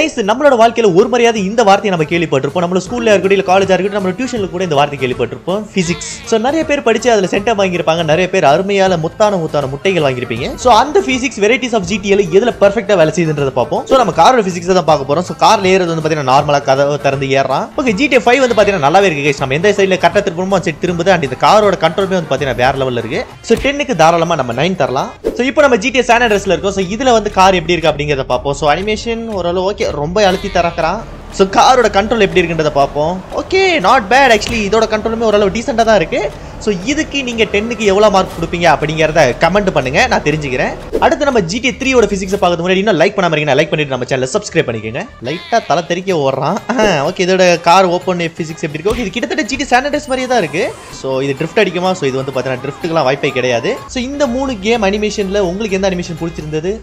guys நம்மளோட வாழ்க்கையில ஒரு மரியாதை இந்த வார்த்தையை நம்ம கேள்விப்பட்டிருப்போம் நம்ம ஸ்கூல்ல இருக்கட்டும் இல்ல காலேஜா இருக்கட்டும் நம்ம டியூஷன்ல கூட இந்த வார்த்தை கேள்விப்பட்டிருப்போம் பிசிக்ஸ் சோ நிறைய பேர் படிச்சு அதுல சென்டம் வாங்கியிருப்பாங்க நிறைய பேர் அருமையால முத்தான முத்தான முட்டைகள் வாங்கியிருப்பீங்க சோ அந்த பிசிக்ஸ் வெரைட்டிஸ் ஆஃப் ஜிடிஎல் எதுல பெர்ஃபெக்ட்டா வேலை செய்யுதுன்றத பார்ப்போம் சோ நம்ம காரோட பிசிக்ஸ் தான் பார்க்க போறோம் சோ கார்ல ஏறது வந்து பாத்தீங்கன்னா நார்மலா கதவை திறந்து ஏறான் ஓகே ஜிடி ஃபைவ் வந்து பாத்தீங்கன்னா நல்லாவே இருக்கு கைஸ் நம்ம எந்த சைடுல கரெக்டா திரும்புமோ சரி திரும்புது அண்ட் இந்த காரோட கண்ட்ரோலுமே வந்து பாத்தீங்கன்னா வேற லெவல்ல இருக்கு சோ டென்னுக்கு தாராளமா நம்ம நைன் தரலாம் சோ இப்போ நம்ம ஜிடிஎஸ் சான் அட்ரஸ்ல இருக்கோம் சோ இதுல வந்து கார் எப்படி இருக்கு அப்படிங்கறத பார்ப்போம் சோ அனிமேஷன் ஓரளவு ஓகே ரொம்ப அழுத்தி தரக்கிறான் ஸோ காரோட கண்ட்ரோல் எப்படி இருக்குன்றத பார்ப்போம் ஓகே நாட் பேட் ஆக்சுவலி இதோட கண்ட்ரோலுமே ஓரளவு டீசெண்டாக தான் இருக்கு ஸோ இதுக்கு நீங்கள் டென்னுக்கு எவ்வளோ மார்க் கொடுப்பீங்க அப்படிங்கிறத கமெண்ட் பண்ணுங்க நான் தெரிஞ்சுக்கிறேன் அடுத்து நம்ம ஜிடி த்ரீயோட ஃபிசிக்ஸை பார்க்கறது முன்னாடி இன்னும் லைக் பண்ணாம இருக்கீங்க லைக் பண்ணிட்டு நம்ம சேனலை சப்ஸ்கிரைப் பண்ணிக்கோங்க லைட்டாக தலை தெறிக்க ஓடுறான் ஓகே இதோட கார் ஓப்பன் ஃபிசிக்ஸ் எப்படி இருக்கு ஓகே இது கிட்டத்தட்ட ஜிடி சானிடைஸ் மாதிரியே தான் இருக்கு ஸோ இது ட்ரிஃப்ட் அடிக்குமா ஸோ இது வந்து பார்த்தீங்கன்னா ட்ரிஃப்ட்டுக்கெல்லாம் வாய்ப்பே கிடையாது ஸோ இந்த மூணு கேம் அனிமேஷனில் உங்களுக்கு எந்த அனிமேஷன் பிடிச்சிருந்தது